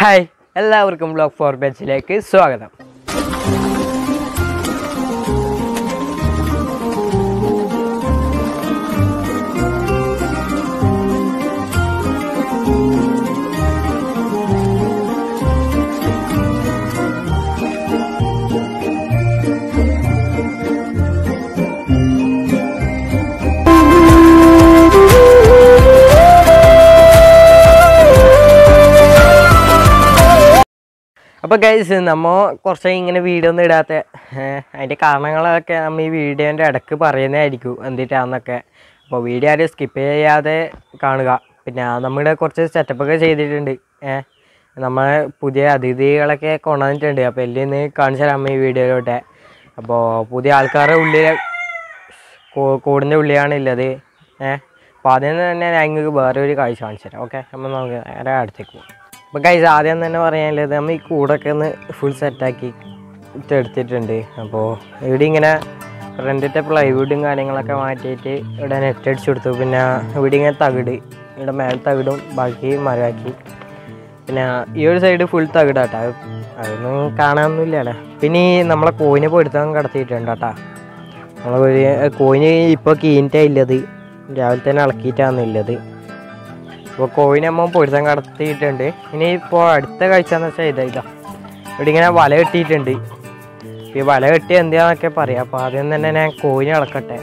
Hi എല്ലാവർക്കും blog four ബെച്ചിലേക്ക് സ്വാഗതം അപ്പോൾ ഗൈസ് നമ്മ കുറച്ച് ഇങ്ങനെ വീഡിയോ ഒന്നും ഇടാത്ത അതിൻ്റെ കാരണങ്ങളൊക്കെ നമ്മൾ ഈ വീഡിയോൻ്റെ ഇടയ്ക്ക് പറയുന്നതായിരിക്കും എന്തിട്ടാന്നൊക്കെ അപ്പോൾ വീഡിയോ ആരും സ്കിപ്പ് ചെയ്യാതെ കാണുക പിന്നെ നമ്മുടെ കുറച്ച് സെറ്റപ്പൊക്കെ ചെയ്തിട്ടുണ്ട് ഏഹ് നമ്മൾ പുതിയ അതിഥികളൊക്കെ കൊണ്ടുവന്നിട്ടുണ്ട് അപ്പോൾ എല്ലാം ഇന്ന് കാണിച്ചു തരാം ഈ വീഡിയോയിലോട്ടെ അപ്പോൾ പുതിയ ആൾക്കാരുടെ ഉള്ളിൽ കൂ- കൂടിൻ്റെ ഉള്ളിലാണ് ഉള്ളത് ഏഹ് അപ്പോൾ അതിൽ നിന്ന് തന്നെ ഞാൻ നിങ്ങൾക്ക് വേറെ ഒരു കാഴ്ച കാണിച്ചു തരാം ഓക്കെ നമ്മൾ നമുക്ക് നേരെ അടുത്തേക്ക് പോകും അപ്പോൾ കൈസ് ആദ്യം തന്നെ പറയാനുള്ളത് നമ്മൾ ഈ കൂടൊക്കെ ഒന്ന് ഫുൾ സെറ്റാക്കി എടുത്തിട്ടുണ്ട് അപ്പോൾ ഇവിടെ ഇങ്ങനെ ഫ്രണ്ടിത്തെ പ്ലൈവുഡും കാര്യങ്ങളൊക്കെ മാറ്റിയിട്ട് ഇവിടെ നെറ്റ് അടിച്ചു കൊടുത്തു പിന്നെ ഇവിടെ ഇങ്ങനെ തകിട് ഇവിടെ മേൽ തകിടും ബാക്കി മരമാക്കി പിന്നെ ഈ ഒരു സൈഡ് ഫുൾ തകിടാട്ടാ അത് അതൊന്നും കാണാനൊന്നുമില്ലല്ലേ പിന്നെ ഈ നമ്മളെ കോയിനെ പൊടുത്താൻ കടത്തിയിട്ടുണ്ട് കേട്ടാ നമ്മളെ ഒരു കോയിന് ഇപ്പോൾ കീനിട്ടാ ഇല്ലത് രാവിലെ തന്നെ ഇളക്കിയിട്ടാണ് ഉള്ളത് ഇപ്പോൾ കോയിനെ അമ്മ പൊരുത്തം കടത്തിയിട്ടുണ്ട് ഇനി ഇപ്പോൾ അടുത്ത കാഴ്ച എന്ന് വെച്ചാൽ ഇതാ ഇതാ ഇവിടെ ഇങ്ങനെ വല കെട്ടിയിട്ടുണ്ട് ഈ വല കെട്ടി എന്താന്നൊക്കെ പറയാം അപ്പോൾ ആദ്യം തന്നെ ഞാൻ കോയിനെ ഇളക്കട്ടെ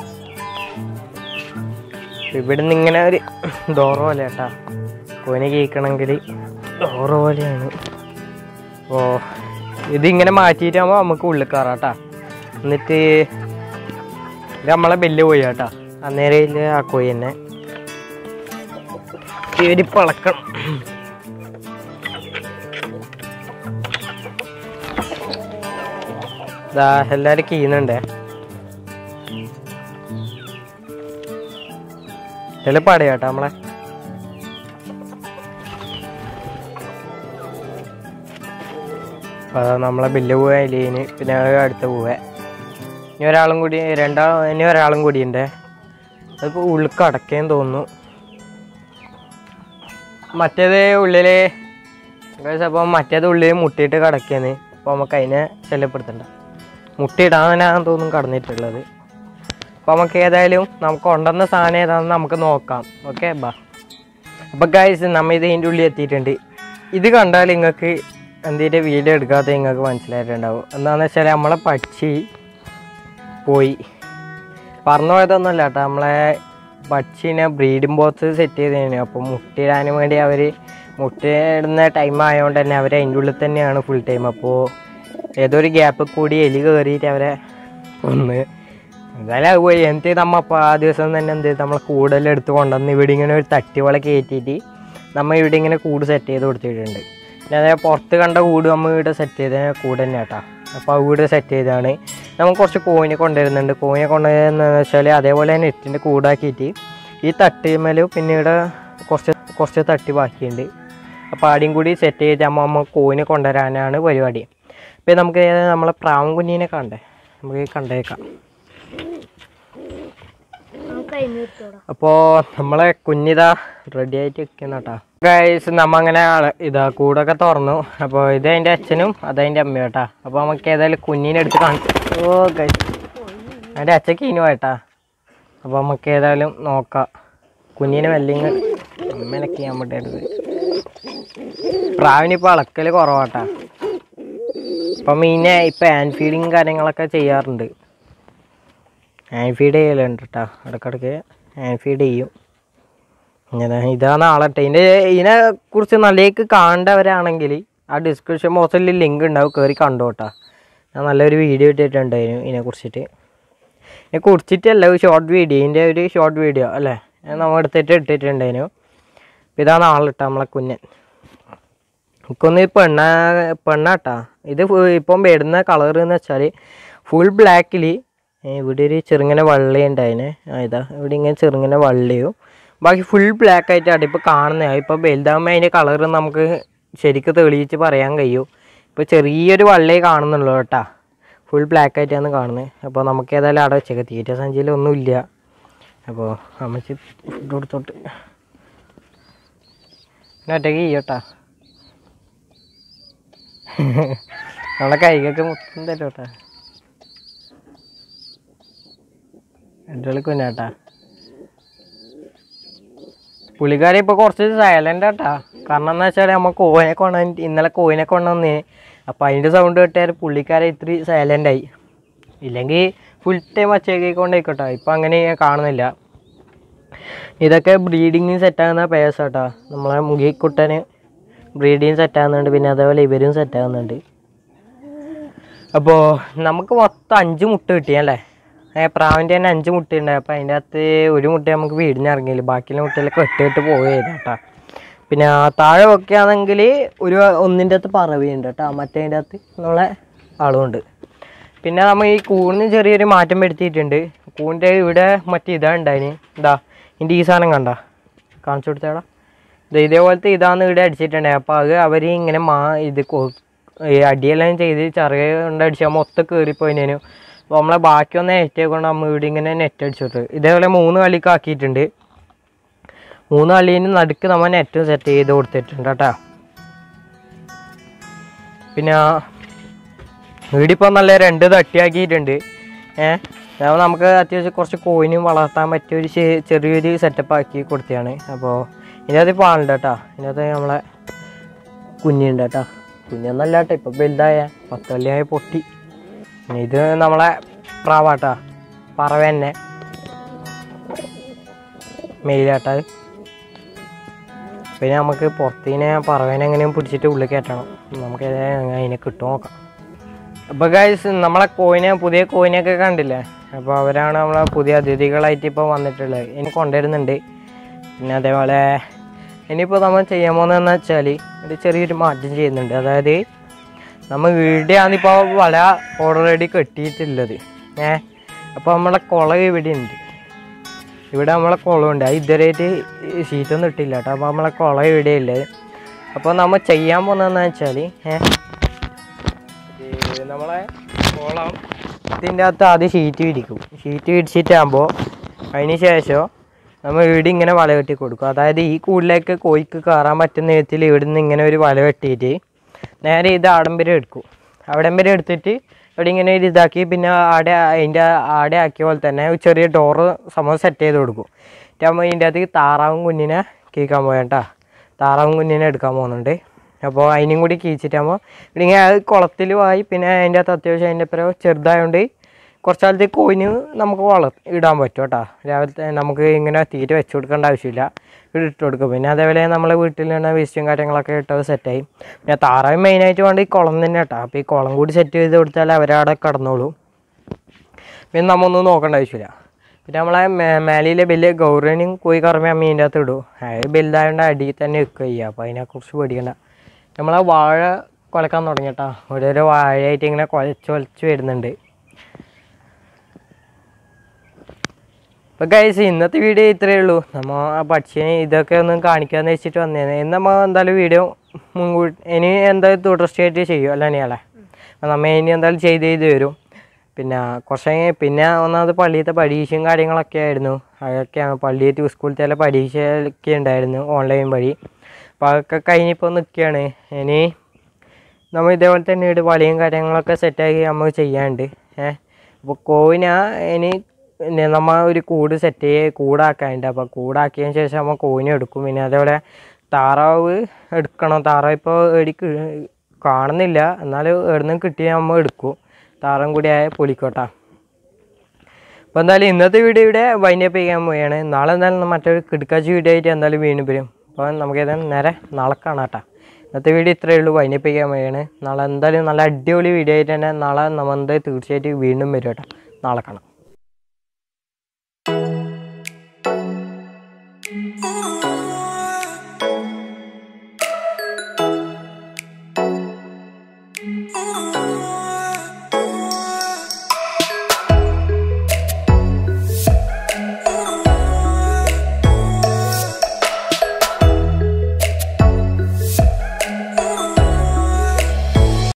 ഇവിടെ നിന്ന് ഇങ്ങനെ ഒരു ഡോറ് പോലെ കേട്ടാ കോയിനെ കേൾക്കണമെങ്കിൽ ഡോറ് പോലെയാണ് അപ്പോൾ ഇതിങ്ങനെ മാറ്റിയിട്ടാകുമ്പോൾ നമുക്ക് ഉള്ളിൽ കയറാം കേട്ടാ എന്നിട്ട് ഇത് നമ്മളെ ബെല്ല് പോയി കേട്ടാ അന്നേരം ഇല്ല ആ കോയി തന്നെ കയറി പളക്കണം ദാ എല്ലാരും കീന്നുണ്ടേ എളുപ്പാട് കേട്ടോ നമ്മളെ അതാ നമ്മളെ ബില്ല് പോയ ലീന് പിന്നെ അടുത്ത് പോവേ ഇനി ഒരാളും കൂടി രണ്ടാ ഇനി ഒരാളും കൂടി ഉണ്ട് അതിപ്പോൾ ഉള്ളിക്ക് അടക്കേന്ന് തോന്നുന്നു മറ്റേത് ഉള്ളില് guys അപ്പം മറ്റേത് ഉള്ളിൽ മുട്ടിയിട്ട് കിടക്കുകയാണ് അപ്പോൾ നമുക്ക് അതിനെ ശല്യപ്പെടുത്തണ്ട മുട്ടയിടാനാണെന്ന് തോന്നുന്നു കടന്നിട്ടുള്ളത് അപ്പോൾ നമുക്ക് ഏതായാലും നമുക്ക് കൊണ്ടുവന്ന സാധനം ഏതാണെന്ന് നമുക്ക് നോക്കാം ഓക്കെ ബാ അപ്പോൾ ഗൈസ് നമ്മൾ ഇത് ഇതിൻ്റെ ഉള്ളിൽ എത്തിയിട്ടുണ്ട് ഇത് കണ്ടാൽ നിങ്ങൾക്ക് എന്തെങ്കിലും വീഡിയോ എടുക്കാത്ത നിങ്ങൾക്ക് മനസ്സിലായിട്ടുണ്ടാവും എന്താണെന്ന് വെച്ചാൽ നമ്മളെ പക്ഷി പോയി പറഞ്ഞു പോയതൊന്നുമല്ല കേട്ടോ നമ്മളെ പക്ഷീനെ ബ്രീഡിംഗ് ബോക്സ് സെറ്റ് ചെയ്തതിന് അപ്പോൾ മുട്ടയിടാൻ വേണ്ടി അവർ മുട്ടയിടുന്ന ടൈം ആയതുകൊണ്ട് തന്നെ അവർ അതിൻ്റെ ഉള്ളിൽ തന്നെയാണ് ഫുൾ ടൈം അപ്പോൾ ഏതൊരു ഗ്യാപ്പിൽ കൂടി എലി കയറിയിട്ട് അവരെ ഒന്ന് എന്തായാലും അത് പോയി എന്നിട്ട് നമ്മ അപ്പോൾ ആ ദിവസം തന്നെ എന്ത് ചെയ്തു നമ്മളെ കൂടുതൽ എടുത്ത് കൊണ്ടുവന്ന് ഇവിടെ ഇങ്ങനെ ഒരു തട്ടിവള കയറ്റിയിട്ട് നമ്മൾ ഇവിടെ ഇങ്ങനെ കൂട് സെറ്റ് ചെയ്ത് കൊടുത്തിട്ടുണ്ട് പിന്നെ അതേ പുറത്ത് കണ്ട കൂട് നമ്മൾ ഇവിടെ സെറ്റ് ചെയ്ത കൂട് തന്നെ കേട്ടോ അപ്പോൾ ആ വീട് സെറ്റ് ചെയ്താണ് നമുക്ക് കുറച്ച് കോയിനെ കൊണ്ടുവരുന്നുണ്ട് കോയിനെ കൊണ്ടുവരുന്നതെന്ന് വെച്ചാൽ അതേപോലെ നെറ്റിൻ്റെ കൂടാക്കിയിട്ട് ഈ തട്ടിമേലും പിന്നീട് കുറച്ച് കുറച്ച് തട്ടി ബാക്കിയുണ്ട് അപ്പോൾ ആദ്യം കൂടി സെറ്റ് ചെയ്ത് അമ്മ അമ്മ കോയിനെ കൊണ്ടുവരാനാണ് പരിപാടി അപ്പോൾ നമുക്ക് നമ്മളെ പ്രാവും കുഞ്ഞിനെ കണ്ടേ നമുക്ക് കണ്ടേക്കാം അപ്പോൾ നമ്മളെ കുഞ്ഞിതാ റെഡി ആയിട്ട് വെക്കുന്ന കേട്ടോ ഗൈസ് നമ്മ അങ്ങനെ ആള് ഇതാ കൂടൊക്കെ തുറന്നു അപ്പോൾ ഇത് അതിൻ്റെ അച്ഛനും അതതിൻ്റെ അമ്മയും കേട്ടാ അപ്പോൾ നമുക്ക് ഏതായാലും കുഞ്ഞിനെ എടുത്ത് കാണിച്ചു ഓ ഗൈസ് അതിൻ്റെ അച്ഛക്ക് ഇനി പോയിട്ടാ അപ്പോൾ നമുക്ക് ഏതായാലും നോക്കാം കുഞ്ഞിനെ വെല്ലിങ് അമ്മേനൊക്കെ ചെയ്യാൻ വേണ്ടിയിട്ട് പ്രാവിനിപ്പോൾ അളക്കൽ കുറവാട്ടാ അപ്പം മീനെ ഇപ്പം ഹാൻഡ് ഫീഡിങ് കാര്യങ്ങളൊക്കെ ചെയ്യാറുണ്ട് ഹാൻഡ് ഫീഡ് ചെയ്യലുണ്ട് കേട്ടോ ഇടയ്ക്കിടയ്ക്ക് ഹാൻഡ് ഫീഡ് ചെയ്യും ഇങ്ങനെ ഇതാണ് ആളട്ടെ ഇതിൻ്റെ ഇതിനെ കുറിച്ച് നല്ലേക്ക് കാണേണ്ടവരാണെങ്കിൽ ആ ഡിസ്ക്രിപ്ഷൻ ബോക്സിൽ ലിങ്ക് ഉണ്ടാവും കയറി കണ്ടു കേട്ടോ ഞാൻ നല്ലൊരു വീഡിയോ ഇട്ടിട്ടുണ്ടായിരുന്നു ഇതിനെ കുറിച്ചിട്ട് ഇതിനെ കുറിച്ചിട്ടല്ല ഒരു ഷോർട്ട് വീഡിയോ ഇതിൻ്റെ ഒരു ഷോർട്ട് വീഡിയോ അല്ലേ ഞാൻ നമ്മൾ എടുത്തിട്ട് ഇട്ടിട്ടുണ്ടായിരുന്നു അപ്പോൾ ഇതാണ് ആളിട്ട നമ്മളെ കുഞ്ഞൻ എനിക്കൊന്ന് പെണ്ണ പെണ്ണാട്ടാ ഇത് ഫു- ഇപ്പം വരുന്ന കളർ എന്ന് വെച്ചാൽ ഫുൾ ബ്ലാക്കിൽ ഇവിടെ ഒരു ചെറുങ്ങനെ വള്ളി ഉണ്ടായിന് ആ ഇതാ ഇവിടെ ഇങ്ങനെ ചെറുങ്ങനെ വള്ളിയും ബാക്കി ഫുൾ ബ്ലാക്ക് ആയിട്ടാണ് ഇപ്പോൾ കാണുന്നത് ഇപ്പോൾ വലുതാകുമ്പോൾ അതിൻ്റെ കളർ നമുക്ക് ശരിക്കും തെളിയിച്ച് പറയാൻ കഴിയും ഇപ്പോൾ ചെറിയൊരു വള്ളിയെ കാണുന്നുള്ളൂ കേട്ടാ ഫുൾ ബ്ലാക്ക് ആയിട്ടാണ് കാണുന്നത് അപ്പോൾ നമുക്ക് ഏതായാലും അവിടെ വെച്ചേക്കാം തീറ്റ സഞ്ചിയിൽ ഒന്നുമില്ല അപ്പോൾ അമ്മച്ചി ഫുഡ് കൊടുത്തോട്ട് പിന്നെ ഒറ്റയ്ക്ക് ചെയ്യട്ടാ നമ്മളെ കൈകൊക്കെ മുത്തം തരും കേട്ടാ അടിപൊളി കുഞ്ഞാട്ടാ പുള്ളിക്കാരി ഇപ്പൊ കുറച്ച് സൈലന്റ് ആട്ടാ കാരണം എന്താ വെച്ചാൽ നമ്മ കോയിനെ കൊണ്ടുവന്ന് ഇന്നലെ കോയിനെ കൊണ്ടുവന്നേ അപ്പൊ അതിന്റെ സൗണ്ട് കേട്ടാൽ പുള്ളിക്കാരെ ഇത്തിരി സൈലന്റ് ആയി ഇല്ലെങ്കിൽ ഫുൾ ടൈം ഒച്ചയൊക്കെ കൊണ്ടായിക്കോട്ടെ ഇപ്പൊ അങ്ങനെ ഞാൻ കാണുന്നില്ല ഇതൊക്കെ ബ്രീഡിങ്ങിന് സെറ്റാകുന്ന പേഴ്സ് കേട്ടോ നമ്മളെ മുകിക്കുട്ടന് ബ്രീഡിങ് സെറ്റാകുന്നുണ്ട് പിന്നെ അതേപോലെ ഇവരും സെറ്റാകുന്നുണ്ട് അപ്പോൾ നമുക്ക് മൊത്തം അഞ്ച് മുട്ട കിട്ടിയല്ലേ ഏ പ്രാവിൻ്റെ തന്നെ അഞ്ച് മുട്ടയുണ്ടായി അപ്പോൾ അതിൻ്റെ അകത്ത് ഒരു മുട്ട നമുക്ക് വീടിന് ഇറങ്ങിയില്ല ബാക്കിയുള്ള മുട്ടയിലൊക്കെ വെട്ടിയിട്ട് പോവുകയായിരുന്നു കേട്ടോ പിന്നെ ആ താഴെ വെക്കുകയാണെങ്കിൽ ഒരു ഒന്നിൻ്റെ അകത്ത് പറവയുണ്ട് കേട്ടോ മറ്റേതിൻ്റെ അകത്ത് നമ്മളെ ആളുമുണ്ട് പിന്നെ നമ്മൾ ഈ കൂണിന് ചെറിയൊരു മാറ്റം വരുത്തിയിട്ടുണ്ട് കൂണിൻ്റെ ഇവിടെ മറ്റേ ഇതാ ഉണ്ടായിന് ഇതാ ഇതിൻ്റെ ഈ സാധനം കണ്ട കാണിച്ചു കൊടുത്തേടാ ഇത് ഇതേപോലത്തെ ഇതാന്ന് ഇവിടെ അടിച്ചിട്ടുണ്ടായി അപ്പോൾ അത് അവർ ഇങ്ങനെ മാ ഇത് കൊ- ഈ അടിയെല്ലാം ചെയ്ത് ചെറിയ കൊണ്ട് അടിച്ചാൽ മൊത്തം കയറിപ്പോയിനു അപ്പോൾ നമ്മളെ ബാക്കിയൊന്ന് നെറ്റ് കൊണ്ട് നമ്മൾ ഇവിടെ ഇങ്ങനെ നെറ്റ് അടിച്ചിട്ട് ഇതേപോലെ മൂന്ന് കളിക്ക് ആക്കിയിട്ടുണ്ട് മൂന്ന് കളീന് നടുക്ക് നമ്മൾ നെറ്റും സെറ്റ് ചെയ്ത് കൊടുത്തിട്ടുണ്ട് കേട്ടോ പിന്നെ വീടിപ്പോൾ നല്ല രണ്ട് തട്ടിയാക്കിയിട്ടുണ്ട് ഏഹ് അതാവുമ്പോൾ നമുക്ക് അത്യാവശ്യം കുറച്ച് കോയിനും വളർത്താൻ പറ്റിയ ഒരു ചെ- ചെറിയൊരു സെറ്റപ്പ് ആക്കി കൊടുത്തതാണ് അപ്പോൾ ഇതിനകത്ത് ഇപ്പോൾ ആളുണ്ട് കേട്ടോ ഇതിനകത്ത് നമ്മളെ കുഞ്ഞുണ്ട് കേട്ടോ കുഞ്ഞൊന്നല്ല കേട്ടോ ഇപ്പം വലുതായ പത്ത് കൊല്ലമായി പൊട്ടി പിന്നെ ഇത് നമ്മളെ പ്രാവാട്ടാ പറവ തന്നെ മെയിലാട്ടാ ഇത്. പിന്നെ നമുക്ക് പുറത്തിനെ പറവേനെ എങ്ങനെയും പിടിച്ചിട്ട് ഉള്ളിൽ കയറ്റണം നമുക്ക് ഏതാ അതിനെ കിട്ടുമോ നോക്കാം അപ്പോൾ ഗൈസ് നമ്മളെ കോയിനെ പുതിയ കോയിനെയൊക്കെ കണ്ടില്ലേ അപ്പോൾ അവരാണ് നമ്മളെ പുതിയ അതിഥികളായിട്ട് ഇപ്പോൾ വന്നിട്ടുള്ളത് ഇനി കൊണ്ടുവരുന്നുണ്ട് പിന്നെ അതേപോലെ ഇനിയിപ്പോൾ നമ്മൾ ചെയ്യാൻ പോകുന്നതെന്ന് വെച്ചാൽ ഒരു ചെറിയൊരു മാറ്റം ചെയ്യുന്നുണ്ട് അതായത് നമ്മൾ ഇവിടെയാണ് ഇപ്പോൾ വല ഓൾറെഡി കെട്ടിയിട്ടുള്ളത് ഏ അപ്പോൾ നമ്മളെ കുളം ഇവിടെ ഉണ്ട് ഇവിടെ നമ്മളെ കുളമുണ്ട് അത് ഇതുവരെയായിട്ട് ഷീറ്റൊന്നും ഇട്ടില്ല കേട്ടോ അപ്പോൾ നമ്മളെ കുളം ഇവിടെ ഉള്ളത് അപ്പോൾ നമ്മൾ ചെയ്യാൻ പോകുന്നതെന്ന് വെച്ചാൽ ഏഹ് ഇത് നമ്മളെ കുളം ഇതിൻ്റെ അകത്ത് ആദ്യം ഷീറ്റ് വിരിക്കും ഷീറ്റ് വിരിച്ചിട്ടാകുമ്പോൾ അതിന് ശേഷം നമ്മൾ ഇവിടെ ഇങ്ങനെ വല കെട്ടി കൊടുക്കും അതായത് ഈ കൂടിലേക്ക് കോഴിക്ക് കയറാൻ പറ്റുന്ന വിധത്തിൽ ഇവിടെ നിന്ന് ഇങ്ങനെ ഒരു വല കെട്ടിയിട്ട് നേരെ ഇത് ആടം വരെ എടുക്കും അവിടം വരെ എടുത്തിട്ട് ഇവിടെ ഇങ്ങനെ ഒരു ഇതാക്കി പിന്നെ ആടെ അതിൻ്റെ ആടെ ആക്കിയ പോലെ തന്നെ ഒരു ചെറിയ ഡോറ് സംഭവം സെറ്റ് ചെയ്ത് കൊടുക്കും നമ്മൾ ഇതിൻ്റെ അകത്ത് താറാവും കുഞ്ഞിനെ കീക്കാൻ പോയാട്ടാ താറാവും കുഞ്ഞിനെ എടുക്കാൻ പോകുന്നുണ്ട് അപ്പോൾ അതിനും കൂടി കീച്ചിട്ടാകുമ്പോൾ ഇങ്ങനെ അത് കുളത്തിൽ പോയി പിന്നെ അതിൻ്റെ അകത്ത് അത്യാവശ്യം അതിൻ്റെ അപ്പുറം ചെറുതായതുകൊണ്ട് കുറച്ച് കാലത്ത് കോയിന് നമുക്ക് വളർ ഇടാൻ പറ്റും കേട്ടോ രാവിലത്തെ നമുക്ക് ഇങ്ങനെ തീറ്റ വെച്ച് കൊടുക്കേണ്ട ആവശ്യമില്ല ഇവിടെ ഇട്ട് കൊടുക്കും പിന്നെ അതേപോലെ നമ്മളെ വീട്ടിൽ തന്നെ വേസ്റ്റും കാര്യങ്ങളൊക്കെ ഇട്ടത് സെറ്റായി പിന്നെ താറാവ് മെയിനായിട്ട് വേണ്ട ഈ കുളം തന്നെ കേട്ടോ അപ്പോൾ ഈ കുളം കൂടി സെറ്റ് ചെയ്ത് കൊടുത്താൽ അവരവിടെ കടന്നോളും പിന്നെ നമ്മൊന്നും നോക്കേണ്ട ആവശ്യമില്ല പിന്നെ നമ്മളെ മേ- മേലിലെ വലിയ ഗൗരവനും കോഴി കറമ മീൻ്റെ അകത്ത് ഇടും അത് വലുതായതുകൊണ്ട് അടിയിൽ തന്നെ വെക്കുക ചെയ്യുക അപ്പോൾ അതിനെക്കുറിച്ച് പേടിക്കണ്ട നമ്മളെ വാഴ കുലക്കാൻ തുടങ്ങിട്ടാ ഓരോരോ വാഴയായിട്ട് ഇങ്ങനെ കുലച്ച് കുലച്ച് വരുന്നുണ്ട് അപ്പോൾ ഗൈസ് ഇന്നത്തെ വീഡിയോ ഇത്രയേ ഉള്ളൂ നമ്മൾ ആ പക്ഷിനെ ഇതൊക്കെ ഒന്ന് കാണിക്കാമെന്ന് വെച്ചിട്ട് വന്നേനെ ഇന്ന് നമ്മൾ എന്തായാലും വീഡിയോ മുൻകൂട്ടി ഇനി എന്തായാലും തുടർച്ചയായിട്ട് ചെയ്യും അല്ല തന്നെയല്ലേ അപ്പോൾ നമ്മൾ ഇനി എന്തായാലും ചെയ്ത് ചെയ്ത് വരും പിന്നെ കുറച്ച് കഴിഞ്ഞ് പിന്നെ ഒന്നാമത് പള്ളിയിലത്തെ പരീക്ഷയും കാര്യങ്ങളൊക്കെ ആയിരുന്നു അതൊക്കെയാണ് പള്ളിയിട്ട് സ്കൂളിലത്തെ എല്ലാ പരീക്ഷയൊക്കെ ഉണ്ടായിരുന്നു ഓൺലൈൻ വഴി അപ്പോൾ അതൊക്കെ കഴിഞ്ഞിപ്പോൾ നിൽക്കുകയാണ് ഇനി നമ്മൾ ഇതേപോലെ തന്നെ ഇവിടെ വളിയും കാര്യങ്ങളൊക്കെ സെറ്റാക്കി നമുക്ക് ചെയ്യാണ്ട് ഏഹ് അപ്പോൾ കോവിന ഇനി പിന്നെ നമ്മ ഒരു കൂട് സെറ്റ് ചെയ്ത് കൂടാക്കാനുണ്ട് അപ്പോൾ കൂടാക്കിയതിന് ശേഷം നമ്മൾ കോവിനെ എടുക്കും പിന്നെ അതേപോലെ താറാവ് എടുക്കണം താറാവ് ഇപ്പോൾ എടിക്ക് കാണുന്നില്ല എന്നാലും എവിടുന്ന് കിട്ടിയാൽ നമ്മൾ എടുക്കും താറാവും കൂടി ആയ പൊലിക്കോട്ടാ അപ്പോൾ എന്തായാലും ഇന്നത്തെ വീഡിയോ ഇവിടെ വൈൻഡപ്പ് ചെയ്യാൻ പോവുകയാണ് നാളെ എന്തായാലും മറ്റൊരു കിടക്കാച്ചി വീഡിയോ ആയിട്ട് എന്തായാലും വീണ്ടും വരും അപ്പോൾ നമുക്ക് ഏതായാലും നേരെ നാളെ കാണാം കേട്ടോ ഇന്നത്തെ വീഡിയോ ഇത്രയേ ഉള്ളൂ വൈൻഡപ്പ് ചെയ്യാൻ പോവുകയാണ് നാളെ എന്തായാലും നല്ല അടിപൊളി വീഡിയോ ആയിട്ട് തന്നെ നാളെ നമ്മൾ എന്തായാലും തീർച്ചയായിട്ടും വീണ്ടും വരും കേട്ടോ നാളെ കാണാം Ooh.